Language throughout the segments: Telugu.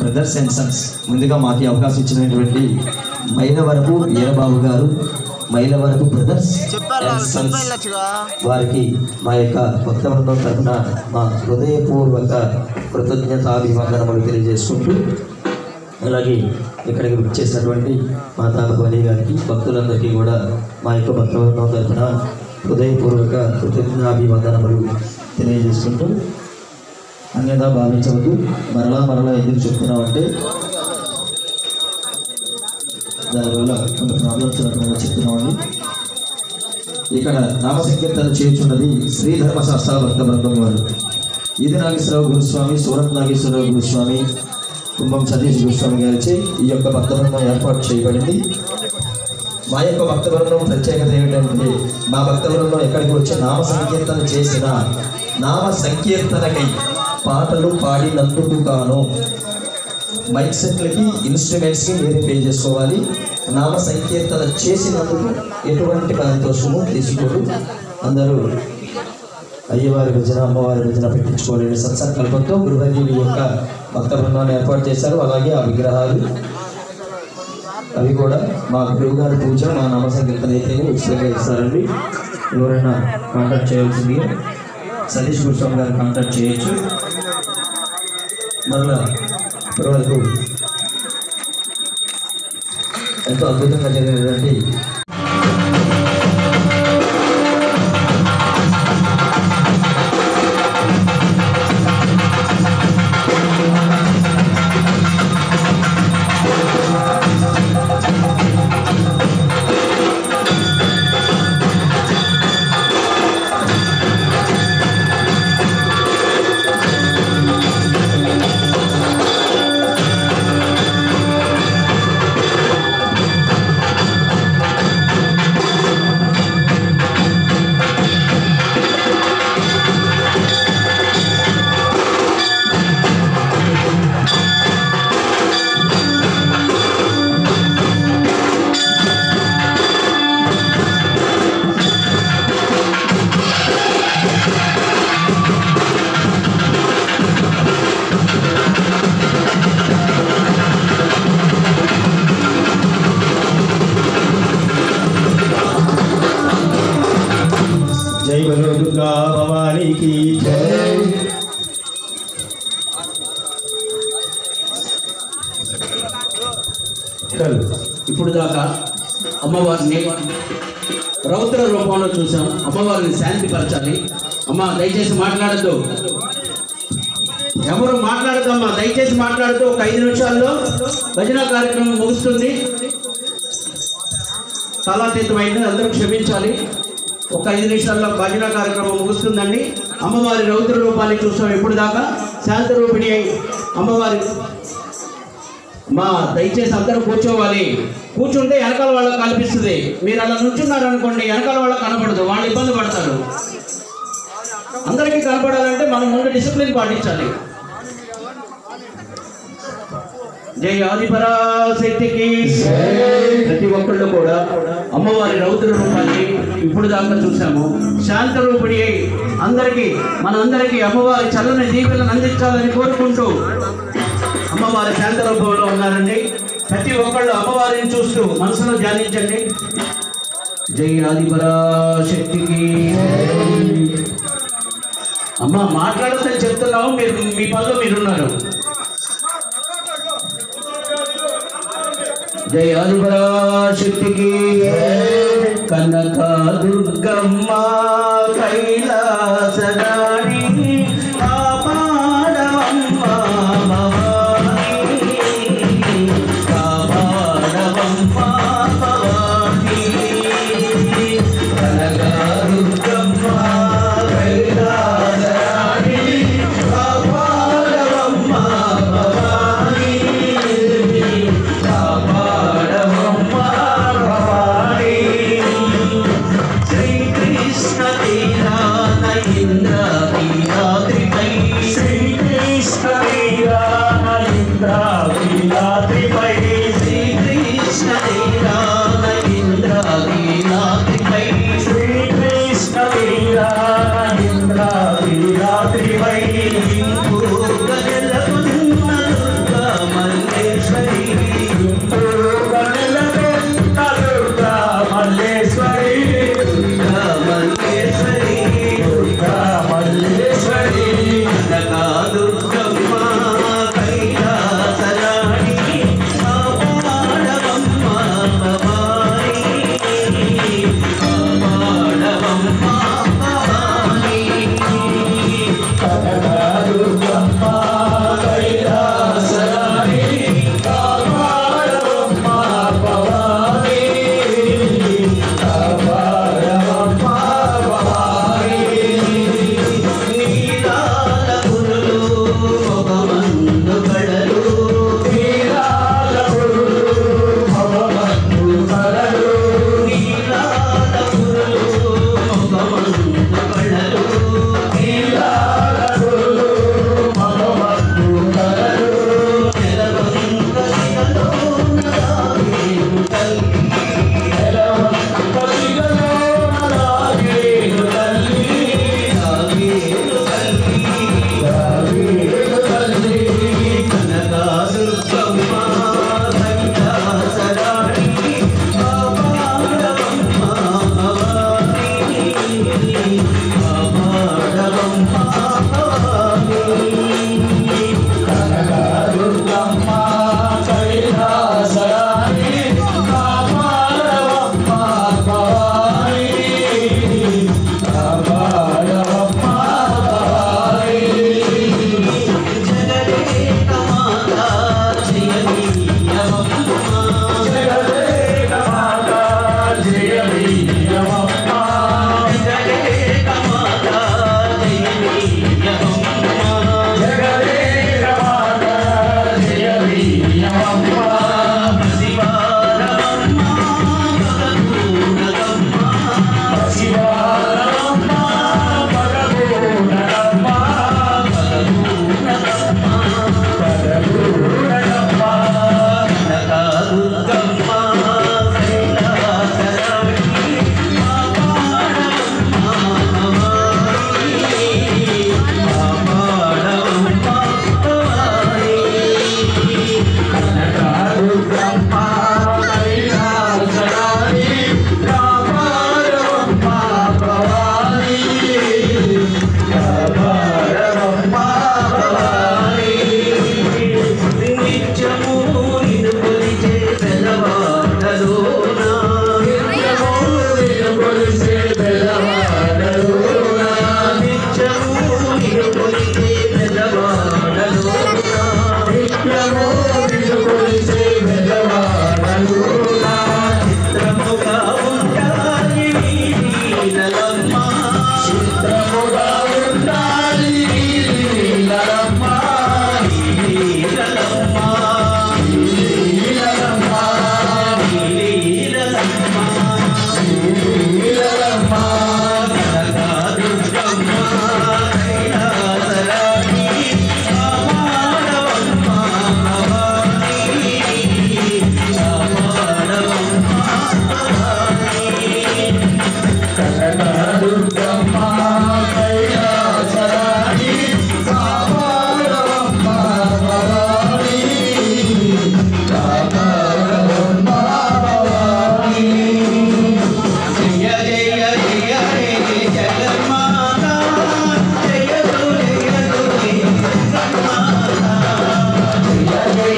బ్రదర్స్ అండ్ సన్స్ ముందుగా మాకు ఈ అవకాశం ఇచ్చినటువంటి మైలవరపు వీరబాబు గారు మైలవరపు బ్రదర్స్ అండ్ సన్స్ వారికి మా యొక్క భక్త బృందం తరఫున మా హృదయపూర్వక కృతజ్ఞతాభివందనములు తెలియజేసుకుంటూ అలాగే ఇక్కడికి వచ్చేసినటువంటి మాతా భవానీ గారికి భక్తులందరికీ కూడా మా యొక్క భక్త బృందం తరఫున హృదయపూర్వక కృతజ్ఞాభివందనములు తెలియజేసుకుంటూ అన్యదా భావించవద్దు మరలా మరలా ఎందుకు చెప్తున్నామంటే దానివల్ల కొంత ప్రాబ్లమ్స్ ఉన్నట్టుగా చెప్తున్నామండి ఇక్కడ నామ సంకీర్తన చేర్చున్నది శ్రీధర్మ శాస్త్ర భక్త బృందం వారు ఇది నాగేశ్వరరావు గురుస్వామి సూరత్ నాగేశ్వరరావు గురుస్వామి కుంభం సతీష్ గురుస్వామి గారిచే ఈ యొక్క భక్త బృందం ఏర్పాటు చేయబడింది మా యొక్క భక్త బృందం ప్రత్యేకత ఏమిటంటే మా భక్త బృందం ఎక్కడికి వచ్చి నామ సంకీర్తన చేసిన నామ సంకీర్తనకై పాటలు పాడినందుకు గాను మైక్ సెట్లకి ఇన్స్ట్రుమెంట్స్కి మీరు పే చేసుకోవాలి నామ సంకీర్తన చేసినందుకు ఎటువంటి పారితోషము తీసుకోరు అందరూ అయ్యవారి భజన అమ్మవారి భజన పెట్టించుకోలేని సత్సంకల్పంతో గృహజీవి యొక్క భక్త బృందాన్ని ఏర్పాటు చేశారు అలాగే ఆ విగ్రహాలు అవి కూడా మా గురువు గారి పూజ మా నామ సంకీర్తన అయితే ఉచితంగా ఇస్తారండి ఎవరైనా కాంటాక్ట్ చేయవలసింది సతీష్ గురుస్వామి గారిని కాంటాక్ట్ చేయొచ్చు మరలా ఇప్పటివరకు ఎంతో అద్భుతంగా జరిగినటువంటి జై బలో దుర్గా భవానీకి జై ఇప్పుడు దాకా అమ్మవారిని రౌద్ర రూపంలో చూసాం అమ్మవారిని శాంతిపరచాలి అమ్మ దయచేసి మాట్లాడద్దు ఎవరు మాట్లాడదమ్మా దయచేసి మాట్లాడుతూ ఒక ఐదు నిమిషాల్లో భజన కార్యక్రమం ముగుస్తుంది కాలాతీతమైంది అందరూ క్షమించాలి ఒక ఐదు నిమిషాల్లో భజన కార్యక్రమం ముగుస్తుందండి అమ్మవారి రౌద్ర రూపాన్ని చూస్తాం ఇప్పుడు దాకా శాంత రూపిణి అయి అమ్మవారి మా దయచేసి అందరూ కూర్చోవాలి కూర్చుంటే వెనకాల వాళ్ళకి కనిపిస్తుంది మీరు అలా నుంచున్నారు అనుకోండి వెనకాల వాళ్ళకి కనపడదు వాళ్ళు ఇబ్బంది పడతారు అందరికీ కనపడాలంటే మనం ముందు డిసిప్లిన్ పాటించాలి జై ఆదిపరాశక్తికి ప్రతి ఒక్కళ్ళు కూడా అమ్మవారి రౌద్ర రూపాన్ని ఇప్పుడు దాకా చూసాము శాంత రూపిణి అయి అందరికీ మనందరికీ అమ్మవారి చల్లని దీవెలను అందించాలని కోరుకుంటూ అమ్మవారి శాంత రూపంలో ఉన్నారండి ప్రతి ఒక్కళ్ళు అమ్మవారిని చూస్తూ మనసులో ధ్యానించండి జై ఆదిపరాశక్తికి అమ్మ మాట్లాడొద్దని చెప్తున్నాము మీరు మీ పనిలో మీరున్నారు జై ఆదిపరాశక్తికి కనక దుర్గమ్మ కైలాసనాడి కాపాడవమ్మ భవాని కాపాడవమ్మ భవాని కనక దుర్గమ్మ కైలాసనాడి కాపాడవమ్మ భవాని కాపాడవమ్మ భవాని శ్రీకృష్ణ తీరాన ఇంద్ర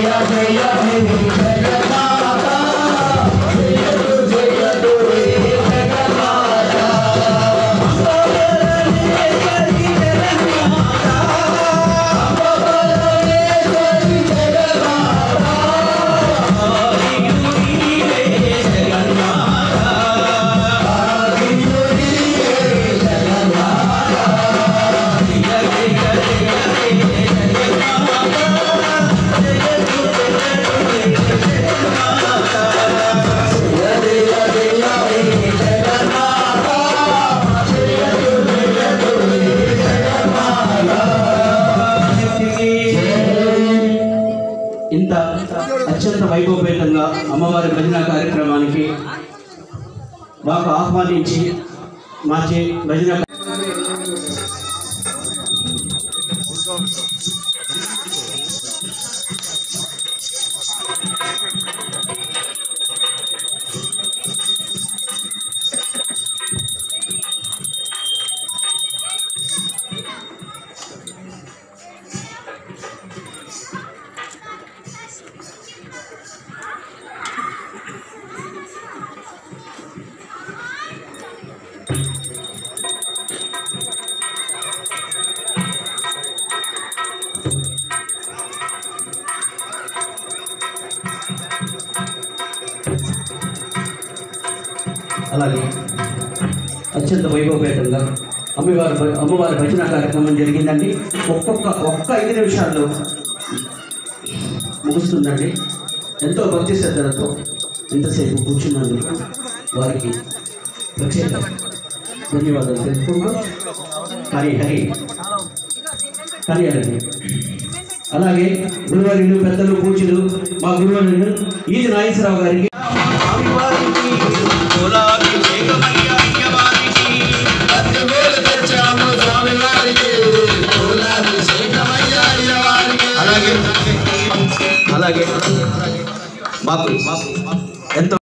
ఇంత అత్యంత వైభవపేతంగా అమ్మవారి భజన కార్యక్రమానికి మాకు ఆహ్వానించి మాచే భజన అలాగే అత్యంత వైభవపేతంగా అమ్మవారి భ- అమ్మవారి భజన కార్యక్రమం జరిగిందండి ఒక్కొక్క ఒక్క ఐదు నిమిషాల్లో ముగుస్తుందండి ఎంతో భక్తి శ్రద్ధలతో ఎంతసేపు కూర్చున్నందుకు వారికి ప్రత్యేక ధన్యవాదాలు తెలుపుకుంటూ హరి హరి హరి హరి అలాగే గురువారిలు పెద్దలు పూజలు మా గురువారిలు ఈది నాగేశ్వరరావు గారికి అలాగే అలాగే మాకు ఎంతో